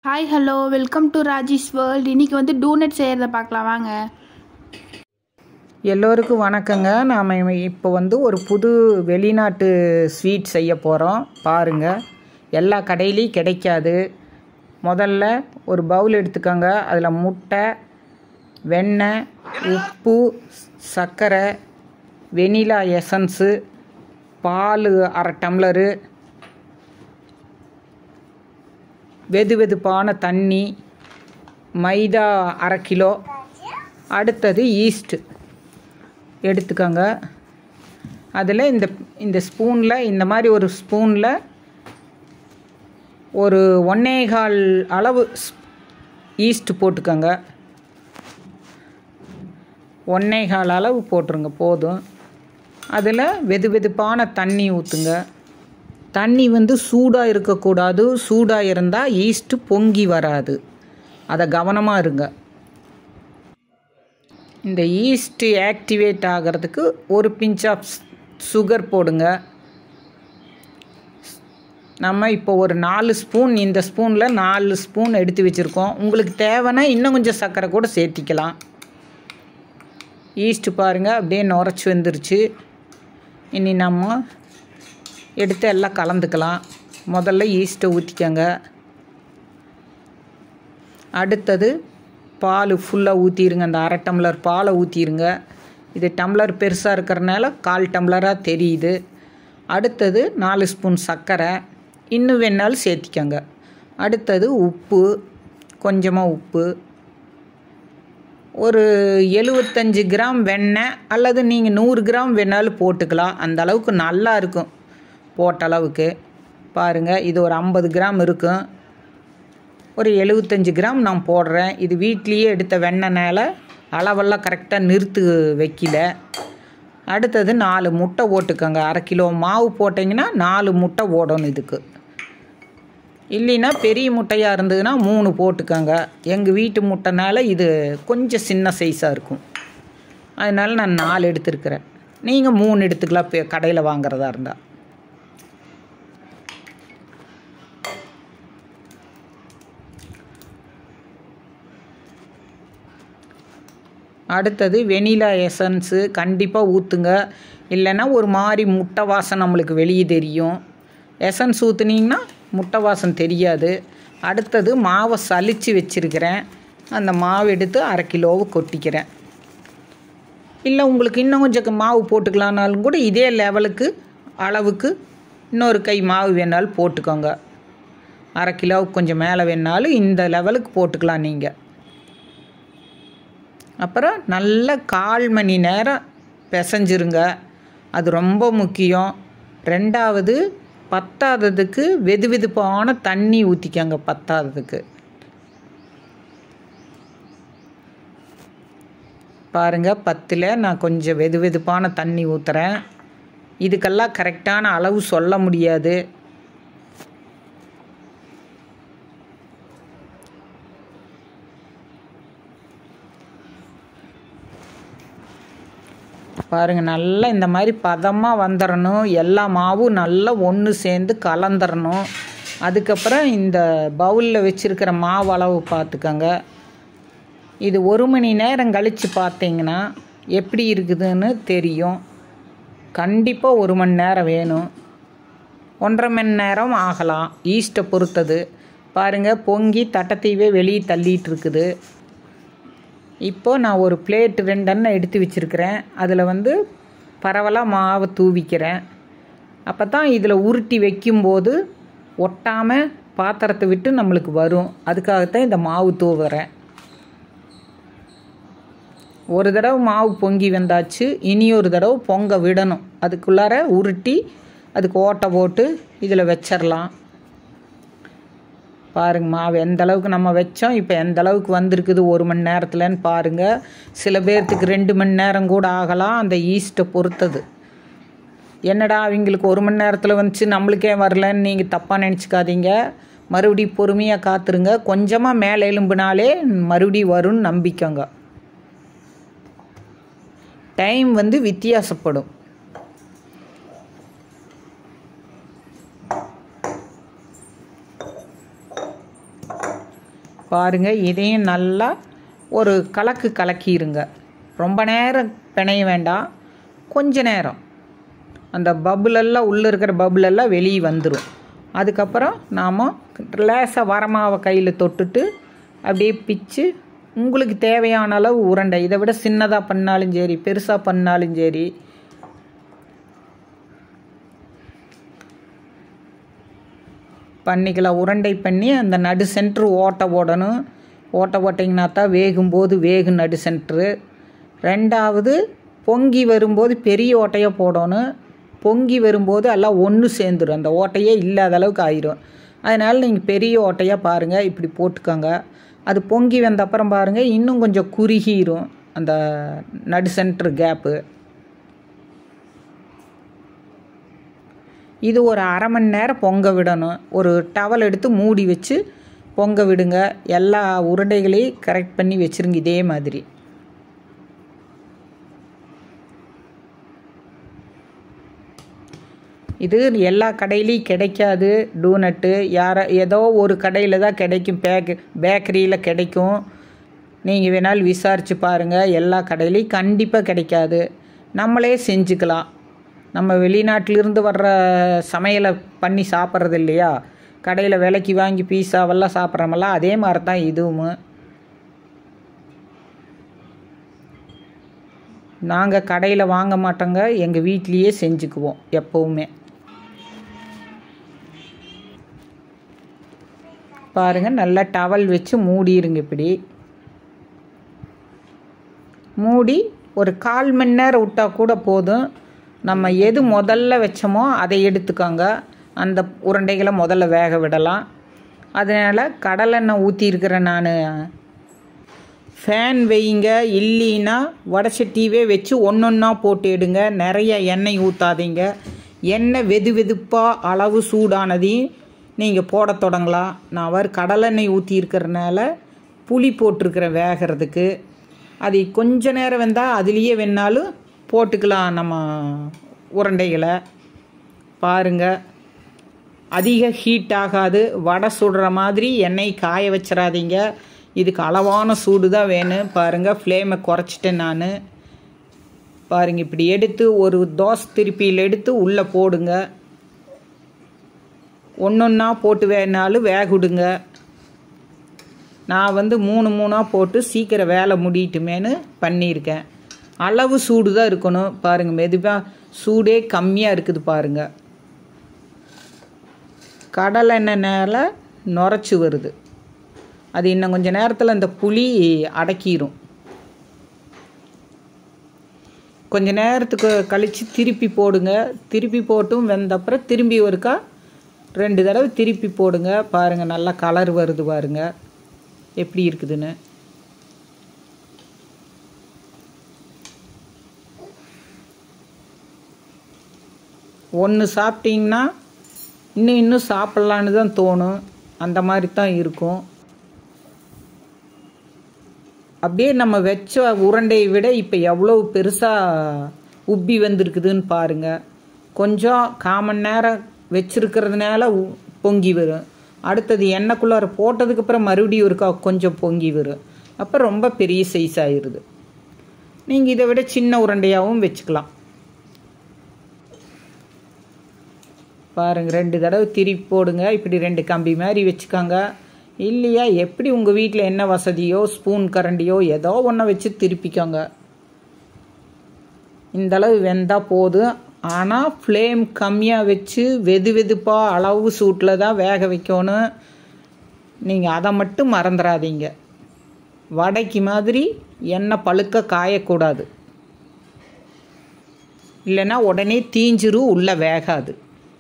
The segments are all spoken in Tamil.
hi hello welcome to Raji's world இன்னைக்கு வந்து டூனட் செய்கிறத பார்க்கலாம் வாங்க எல்லோருக்கும் வணக்கங்க நாம் இப்போ வந்து ஒரு புது வெளிநாட்டு ஸ்வீட் செய்ய போகிறோம் பாருங்கள் எல்லா கடையிலையும் கிடைக்காது முதல்ல ஒரு பவுல் எடுத்துக்கோங்க அதில் முட்டை வெண்ணெய் உப்பு சர்க்கரை வெனிலா எசன்ஸு பால் அரை டம்ளரு வெது வெதுப்பான தண்ணி மைதா அரை கிலோ அடுத்தது ஈஸ்ட்டு எடுத்துக்கோங்க அதில் இந்த இந்த ஸ்பூனில் இந்த மாதிரி ஒரு ஸ்பூனில் ஒரு ஒன்னே கால் அளவு ஈஸ்ட் போட்டுக்கோங்க ஒன்னே கால் அளவு போட்டுருங்க போதும் அதில் வெது வெதுப்பான தண்ணி ஊற்றுங்க தண்ணி வந்து சூடாக இருக்கக்கூடாது சூடாக இருந்தால் ஈஸ்ட்டு பொங்கி வராது அதை கவனமாக இருங்க இந்த ஈஸ்ட்டு ஆக்டிவேட் ஆகிறதுக்கு ஒரு பிஞ்ச் ஆஃப் சுகர் போடுங்க நம்ம இப்போ ஒரு நாலு ஸ்பூன் இந்த ஸ்பூனில் நாலு ஸ்பூன் எடுத்து வச்சுருக்கோம் உங்களுக்கு தேவைன்னா இன்னும் கொஞ்சம் சர்க்கரை கூட சேர்த்திக்கலாம் ஈஸ்ட்டு பாருங்கள் அப்படியே நுரைச்சி வந்துருச்சு இனி நம்ம எடுத்து எல்லாம் கலந்துக்கலாம் முதல்ல ஈஸ்ட்டை ஊற்றிக்கங்க அடுத்தது பால் ஃபுல்லாக ஊற்றிடுங்க அந்த அரை டம்ளர் பாலை ஊற்றிடுங்க இது டம்ளர் பெருசாக இருக்கிறனால கால் டம்ளராக தெரியுது அடுத்தது நாலு ஸ்பூன் சர்க்கரை இன்னும் வேணாலும் சேர்த்திக்கங்க அடுத்தது உப்பு கொஞ்சமாக உப்பு ஒரு எழுபத்தஞ்சி கிராம் வெண்ணெய் அல்லது நீங்கள் நூறு கிராம் வேணாலும் போட்டுக்கலாம் அந்த அளவுக்கு நல்லா இருக்கும் போட்ட அளவுக்கு பாருங்கள் இது ஒரு ஐம்பது கிராம் இருக்கும் ஒரு எழுபத்தஞ்சி கிராம் நான் போடுறேன் இது வீட்லேயே எடுத்த வெண்ணெய்னால அளவெல்லாம் கரெக்டாக நிறுத்து வைக்கல அடுத்தது நாலு முட்டை போட்டுக்கோங்க அரை கிலோ மாவு போட்டிங்கன்னா நாலு முட்டை ஓடணும் இதுக்கு இல்லைன்னா பெரிய முட்டையாக இருந்ததுன்னா மூணு போட்டுக்கோங்க எங்கள் வீட்டு முட்டைனால இது கொஞ்சம் சின்ன சைஸாக இருக்கும் அதனால் நான் நாலு எடுத்துருக்கிறேன் நீங்கள் மூணு எடுத்துக்கலாம் இப்போ கடையில் வாங்குறதா இருந்தால் அடுத்தது வெனிலா எசன்ஸு கண்டிப்பாக ஊற்றுங்க இல்லைன்னா ஒரு மாதிரி முட்டை வாசம் நம்மளுக்கு வெளியே தெரியும் எசன்ஸ் ஊற்றுனீங்கன்னா முட்டை வாசம் தெரியாது அடுத்தது மாவை சலித்து வச்சுருக்கிறேன் அந்த மாவு எடுத்து அரை கிலோவு கொட்டிக்கிறேன் இல்லை உங்களுக்கு இன்னும் கொஞ்சம் மாவு போட்டுக்கலான்னாலும் கூட இதே லெவலுக்கு அளவுக்கு இன்னொரு கை மாவு வேணாலும் போட்டுக்கோங்க அரை கிலோவுக்கு கொஞ்சம் மேலே வேணாலும் இந்த லெவலுக்கு போட்டுக்கலாம் நீங்கள் அப்புறம் நல்ல கால் மணி நேரம் பிசைஞ்சிருங்க அது ரொம்ப முக்கியம் ரெண்டாவது பத்தாததுக்கு வெது வெதுப்பான தண்ணி ஊற்றிக்கங்க பத்தாததுக்கு பாருங்கள் பத்தில் நான் கொஞ்சம் வெது வெதுப்பான தண்ணி ஊற்றுறேன் இதுக்கெல்லாம் கரெக்டான அளவு சொல்ல முடியாது பாருங்கள் நல்லா இந்த மாதிரி பதமாக வந்துடணும் எல்லா மாவும் நல்லா ஒன்று சேர்ந்து கலந்துடணும் அதுக்கப்புறம் இந்த பவுலில் வச்சுருக்கிற மாவு அளவு பார்த்துக்கோங்க இது ஒரு மணி நேரம் கழித்து பார்த்தீங்கன்னா எப்படி இருக்குதுன்னு தெரியும் கண்டிப்பாக ஒரு மணி நேரம் வேணும் ஒன்றரை மணி நேரம் ஆகலாம் ஈஸ்ட்டை பொறுத்தது பாருங்கள் பொங்கி தட்டத்தையவே வெளியே தள்ளிகிட்டு இருக்குது இப்போது நான் ஒரு பிளேட் ரெண்டெண்ணெய் எடுத்து வச்சுருக்கிறேன் அதில் வந்து பரவலாக மாவை தூவிக்கிறேன் அப்போ தான் இதில் உருட்டி வைக்கும்போது ஒட்டாமல் பாத்திரத்தை விட்டு நம்மளுக்கு வரும் அதுக்காகத்தான் இந்த மாவு தூவுறேன் ஒரு தடவை மாவு பொங்கி வந்தாச்சு இனி ஒரு தடவை பொங்க விடணும் அதுக்குள்ளார உருட்டி அதுக்கு ஓட்டை போட்டு இதில் வச்சிடலாம் பாருங்க மாவு எந்த அளவுக்கு நம்ம வச்சோம் இப்போ எந்த அளவுக்கு வந்திருக்குது ஒரு மணி நேரத்தில்னு பாருங்கள் சில பேர்த்துக்கு ரெண்டு மணி நேரம் கூட ஆகலாம் அந்த ஈஸ்ட்டை பொறுத்தது என்னடா அவங்களுக்கு ஒரு மணி நேரத்தில் வந்துச்சு நம்மளுக்கே வரலன்னு நீங்கள் தப்பாக நினச்சிக்காதீங்க மறுபடியும் பொறுமையாக காத்துருங்க கொஞ்சமாக மேலே எலும்புனாலே மறுபடியும் வரும்னு நம்பிக்கோங்க டைம் வந்து வித்தியாசப்படும் பாருங்கள் இதையும் நல்லா ஒரு கலக்கு கலக்கிடுங்க ரொம்ப நேரம் பிணைய வேண்டாம் கொஞ்ச நேரம் அந்த பபுளெல்லாம் உள்ளே இருக்கிற பபுளெல்லாம் வெளியே வந்துடும் அதுக்கப்புறம் நாம் லேசாக வரமாவை கையில் தொட்டுட்டு அப்படியே பிச்சு உங்களுக்கு தேவையான அளவு உருண்டை இதை விட சின்னதாக பண்ணாலும் சரி பெருசாக பண்ணாலும் சரி பண்ணிக்கலாம் உருண்டை பண்ணி அந்த நடு சென்ட்ரு ஓட்டை போடணும் ஓட்டை போட்டிங்கன்னா தான் வேகும்போது வேகும் நடு சென்ட்ரு ரெண்டாவது பொங்கி வரும்போது பெரிய ஓட்டையாக போடணும் பொங்கி வரும்போது எல்லாம் ஒன்று சேர்ந்துடும் அந்த ஓட்டையே இல்லாத அளவுக்கு ஆயிரும் அதனால் நீங்கள் பெரிய ஓட்டையாக பாருங்கள் இப்படி போட்டுக்கோங்க அது பொங்கி வந்த அப்புறம் பாருங்கள் இன்னும் கொஞ்சம் குறுகிரும் அந்த நடு சென்ட்ரு கேப்பு இது ஒரு அரை மணி நேரம் பொங்க விடணும் ஒரு டவல் எடுத்து மூடி வச்சு பொங்க விடுங்க எல்லா உருண்டைகளையும் கரெக்ட் பண்ணி வச்சுருங்க இதே மாதிரி இது எல்லா கடையிலையும் கிடைக்காது டூனட்டு யார ஏதோ ஒரு கடையில் தான் கிடைக்கும் பேக் பேக்கரியில் கிடைக்கும் நீங்கள் வேணாலும் விசாரித்து பாருங்கள் எல்லா கடையிலையும் கண்டிப்பாக கிடைக்காது நம்மளே செஞ்சுக்கலாம் நம்ம வெளிநாட்டிலிருந்து வர்ற சமையலை பண்ணி சாப்பிட்றது இல்லையா கடையில் விலைக்கு வாங்கி பீஸாவெல்லாம் சாப்பிட்றோமல்ல அதே மாதிரி தான் இதுவும் நாங்கள் கடையில் வாங்க மாட்டோங்க எங்கள் வீட்லேயே செஞ்சுக்குவோம் எப்போவுமே பாருங்கள் நல்லா டவல் வச்சு மூடிடுங்க இப்படி மூடி ஒரு கால் மணி நேரம் விட்டால் கூட போதும் நம்ம எது முதல்ல வச்சோமோ அதை எடுத்துக்கோங்க அந்த உருண்டைகளை முதல்ல வேக விடலாம் அதனால் கடலெண்ணெய் ஊற்றிருக்கிறேன் நான் ஃபேன் வைங்க இல்லைன்னா வடசட்டியவே வச்சு ஒன்றொன்னா போட்டு எடுங்க நிறைய எண்ணெய் ஊற்றாதீங்க எண்ணெய் வெது வெதுப்பாக அளவு சூடானதையும் நீங்கள் போட தொடங்கலாம் நான் அவர் கடலெண்ணெய் ஊற்றிருக்கிறனால புளி போட்டிருக்கிறேன் வேகிறதுக்கு அது கொஞ்ச நேரம் வெந்தால் அதுலேயே வேணாலும் போட்டுக்கலாம் நம்ம உருண்டைகளை பாருங்கள் அதிக ஹீட் ஆகாது வடை சுடுற மாதிரி எண்ணெய் காய வச்சிடாதீங்க இதுக்கு அளவான சூடு தான் வேணும் பாருங்கள் ஃப்ளேமை குறைச்சிட்டேன் நான் பாருங்கள் இப்படி எடுத்து ஒரு தோசை திருப்பியில் எடுத்து உள்ளே போடுங்க ஒன்றொன்னா போட்டு வேணாலும் வேக விடுங்க நான் வந்து மூணு மூணாக போட்டு சீக்கிரம் வேலை முடியட்டுமேனு பண்ணியிருக்கேன் அளவு சூடு தான் இருக்கணும் பாருங்கள் மெதுவாக சூடே கம்மியாக இருக்குது பாருங்கள் கடலை எண்ணெய்னால நுரைச்சி வருது அது இன்னும் கொஞ்சம் நேரத்தில் அந்த புளி அடக்கிரும் கொஞ்ச நேரத்துக்கு கழித்து திருப்பி போடுங்க திருப்பி போட்டும் வெந்தப்புறம் திரும்பி ஒருக்கா ரெண்டு தடவை திருப்பி போடுங்க பாருங்கள் நல்லா கலர் வருது பாருங்க எப்படி இருக்குதுன்னு ஒன்று சாப்பிட்டீங்கன்னா இன்னும் இன்னும் சாப்பிட்லான்னு தான் தோணும் அந்த மாதிரி தான் இருக்கும் அப்படியே நம்ம வச்ச உருண்டையை விட இப்போ எவ்வளோ பெருசாக உப்பி வந்திருக்குதுன்னு பாருங்கள் கொஞ்சம் காமன் நேரம் வச்சிருக்கிறதுனால உ- பொங்கி வரும் அடுத்தது எண்ணெய்க்குள்ளார போட்டதுக்கப்புறம் மறுபடியும் ஒருக்கா கொஞ்சம் பொங்கி வரும் அப்போ ரொம்ப பெரிய சைஸ் ஆயிடுது நீங்கள் இதை விட சின்ன உருண்டையாகவும் வச்சுக்கலாம் பாருங்க ரெண்டு தடவை திருப்பி போடுங்க இப்படி ரெண்டு கம்பி மாதிரி வச்சுக்கோங்க இல்லையா எப்படி உங்கள் வீட்டில் என்ன வசதியோ ஸ்பூன் கரண்டியோ ஏதோ ஒன்றை வச்சு திருப்பிக்கோங்க இந்த அளவு வெந்தால் போதும் ஆனால் ஃப்ளேம் கம்மியாக வச்சு வெது வெதுப்பாக அளவு சூட்டில் தான் வேக வைக்கணும் நீங்கள் அதை மட்டும் மறந்துடாதீங்க வடைக்கு மாதிரி எண்ணெய் பழுக்க காயக்கூடாது இல்லைன்னா உடனே தீஞ்சிரும் உள்ளே வேகாது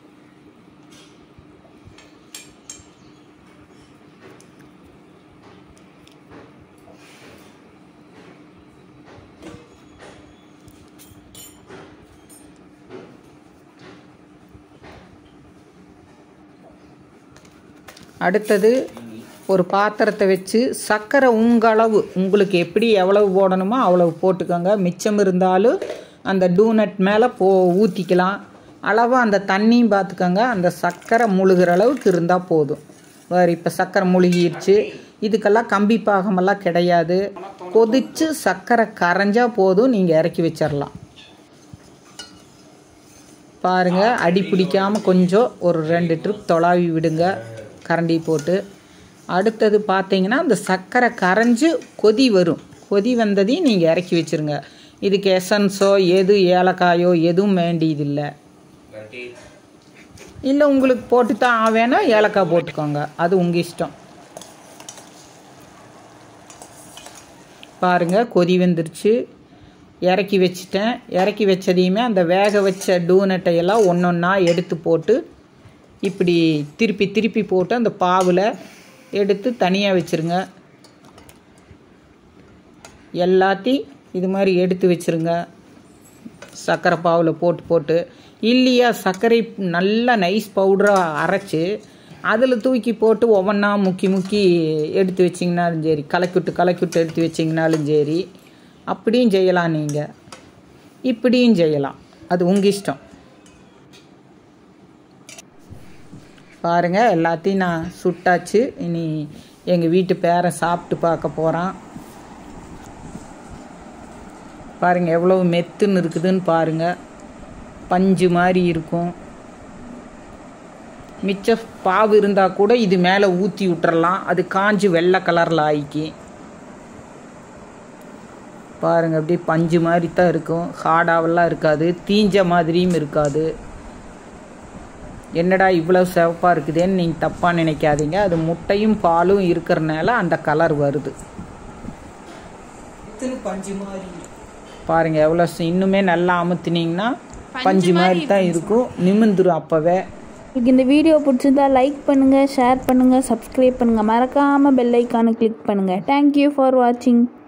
அடுத்தது ஒரு பாத்திரத்தை வச்சு சர்க்கரை உங்களவு உங்களுக்கு எப்படி எவ்வளவு போடணுமோ அவ்வளவு போட்டுக்கோங்க மிச்சம் இருந்தாலும் அந்த டூனட் மேலே போ ஊற்றிக்கலாம் அளவு அந்த தண்ணியும் பார்த்துக்கோங்க அந்த சர்க்கரை முழுகிற அளவுக்கு இருந்தால் போதும் வேறு இப்போ சர்க்கரை முழுகிருச்சு இதுக்கெல்லாம் கம்பி பாகமெல்லாம் கிடையாது கொதிச்சு சர்க்கரை கரைஞ்சா போதும் நீங்கள் இறக்கி வச்சிடலாம் பாருங்க அடி பிடிக்காம கொஞ்சம் ஒரு ரெண்டு ட்ரிப் தொலாவி விடுங்க கரண்டி போட்டு அடுத்தது பார்த்தீங்கன்னா அந்த சர்க்கரை கரைஞ்சு கொதி வரும் கொதி வந்ததையும் நீங்கள் இறக்கி வச்சிருங்க இதுக்கு எசன்ஸோ எது ஏலக்காயோ எதுவும் வேண்டியதில்லை இல்லை உங்களுக்கு போட்டு தான் ஆவேனா ஏலக்காய் போட்டுக்கோங்க அது உங்கள் இஷ்டம் பாருங்க கொதி வந்துருச்சு இறக்கி வச்சிட்டேன் இறக்கி வச்சதையுமே அந்த வேக வச்ச டூனட்டை எல்லாம் ஒன்றொன்னா எடுத்து போட்டு இப்படி திருப்பி திருப்பி போட்டு அந்த பாவில் எடுத்து தனியாக வச்சுருங்க எல்லாத்தையும் இது மாதிரி எடுத்து வச்சுருங்க சர்க்கரை பாவில் போட்டு போட்டு இல்லையா சர்க்கரை நல்லா நைஸ் பவுடராக அரைச்சி அதில் தூக்கி போட்டு ஒவ்வொன்றா முக்கி முக்கி எடுத்து வச்சிங்கனாலும் சரி கலக்கிவிட்டு கலக்கிவிட்டு எடுத்து வச்சிங்கனாலும் சரி அப்படியும் செய்யலாம் நீங்கள் இப்படியும் செய்யலாம் அது உங்கள் இஷ்டம் பாருங்கள் எல்லாத்தையும் நான் சுட்டாச்சு இனி எங்கள் வீட்டு பேரன் சாப்பிட்டு பார்க்க போகிறான் பாருங்கள் எவ்வளோ மெத்துன்னு இருக்குதுன்னு பாருங்கள் பஞ்சு மாதிரி இருக்கும் மிச்ச பாவு இருந்தால் கூட இது மேலே ஊற்றி விட்டுறலாம் அது காஞ்சு வெள்ளை கலரில் ஆயிக்கி பாருங்கள் அப்படியே பஞ்சு மாதிரி தான் இருக்கும் ஹார்டாவெல்லாம் இருக்காது தீஞ்ச மாதிரியும் இருக்காது என்னடா இவ்வளோ சிவப்பாக இருக்குதேன்னு நீங்கள் தப்பாக நினைக்காதீங்க அது முட்டையும் பாலும் இருக்கிறனால அந்த கலர் வருது பஞ்சு மாதிரி பாருங்கள் எவ்வளோ இன்னுமே நல்லா அமுத்துனீங்கன்னா பஞ்சு மாதிரி தான் இருக்கும் நிமிந்துரும் அப்போவே உங்களுக்கு இந்த வீடியோ பிடிச்சிருந்தா லைக் பண்ணுங்கள் ஷேர் பண்ணுங்கள் சப்ஸ்கிரைப் பண்ணுங்கள் மறக்காமல் பெல் ஐக்கானை கிளிக் பண்ணுங்கள் தேங்க்யூ ஃபார் வாட்சிங்